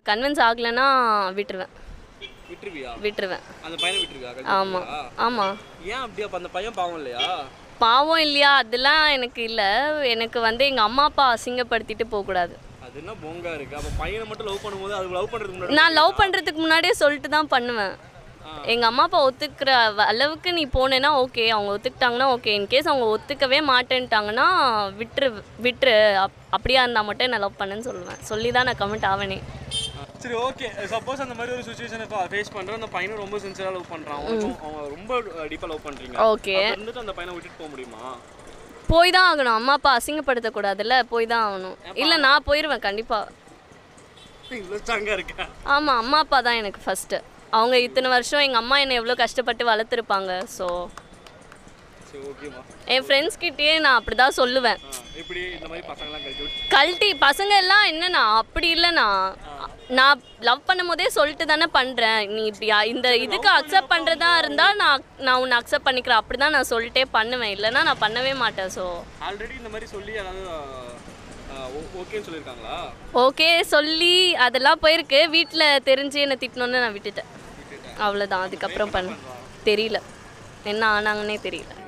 Convince ஆகலைன்னா விட்டுருவேன் விட்டுருவியா விட்டுருவேன் அந்த பையனை விட்டுருவியா ஆமாம் கண்டிப்பா? ஆமாம் ஏன் அப்படியா அப்ப அந்த பையன் பாவம் இல்லையா பாவம் இல்லையா அதெல்லாம் எனக்கு இல்லை எனக்கு வந்து எங்கள் அம்மா அப்பா அசிங்கப்படுத்திட்டு போகக்கூடாது அது என்ன பொங்கா இருக்கு அப்ப பையனை மட்டும் லவ் பண்ணும்போது அது லவ் பண்றதுக்கு முன்னாடி நான் லவ் பண்ணுறதுக்கு முன்னாடியே சொல்லிட்டு தான் பண்ணுவேன் எங்கள் அம்மா அப்பா ஒத்துக்கிற அளவுக்கு நீ போனேன்னா ஓகே அவங்க ஒத்துக்கிட்டாங்கன்னா ஓகே இன்கேஸ் அவங்க ஒத்துக்கவே மாட்டேன்ட்டாங்கன்னா விட்டுரு விட்டுரு அப் அப்படியா இருந்தால் மட்டும் நான் லவ் பண்ணேன்னு சொல்லுவேன் சொல்லி தான் நான் கமெண்ட் ஆவேனே சரி ஓகே சப்போஸ் அந்த மாதிரி ஒரு சுச்சுவேஷனை ஃபேஸ் பண்ற அந்த பையனை ரொம்ப சின்சியரா லவ் பண்றான் அவன் அவன் ரொம்ப டீப்பா லவ் பண்றீங்க ஓகே அப்ப இருந்துட்டு அந்த பையனை விட்டுட்டு போக முடியுமா போய் தான் ஆகணும் அம்மா அப்பா அசிங்கப்படுத்தக்கூடாதுல்ல போய் தான் ஆகணும் இல்லை நான் போயிடுவேன் கண்டிப்பாக இவ்வளவு ஸ்ட்ராங்கா இருக்கா ஆமாம் அம்மா அப்பா தான் எனக்கு ஃபஸ்ட்டு அவங்க இத்தனை வருஷம் எங்கள் அம்மா என்னை எவ்வளோ கஷ்டப்பட்டு வளர்த்துருப்பாங்க ஸோ சரி ஓகேமா என் ஃப்ரெண்ட்ஸ் கிட்டேயே நான் அப்படி தான் சொல்லுவேன் இப்படி இந்த மாதிரி பசங்களாம் கழிச்சு விட்டு கழட்டி பசங்க எல்லாம் என்னண்ணா அப்படி இல்லைண்ணா நான் லவ் பண்ணும் போதே சொல்லிட்டு தானே பண்ணுறேன் நீ இப்படி அ- இந்த இதுக்கு அக்செப்ட் பண்ணுறதா இருந்தால் நான் நான் உன்னை அக்செப்ட் பண்ணிக்கிறேன் அப்படி தான் நான் சொல்லிட்டே பண்ணுவேன் இல்லைன்னா நான் பண்ணவே மாட்டேன் ஸோ ஆல்ரெடி இந்த மாதிரி சொல்லி அதாவது ஓகேன்னு சொல்லியிருக்காங்களா ஓகே சொல்லி அதெல்லாம் போயிருக்கு வீட்டில் தெரிஞ்சு என்னை திட்டினோன்னு நான் விட்டுட்டேன் அவ்வளோதான் அதுக்கப்புறம் பண்ண தெரியல என்ன ஆனாங்கன்னே தெரியல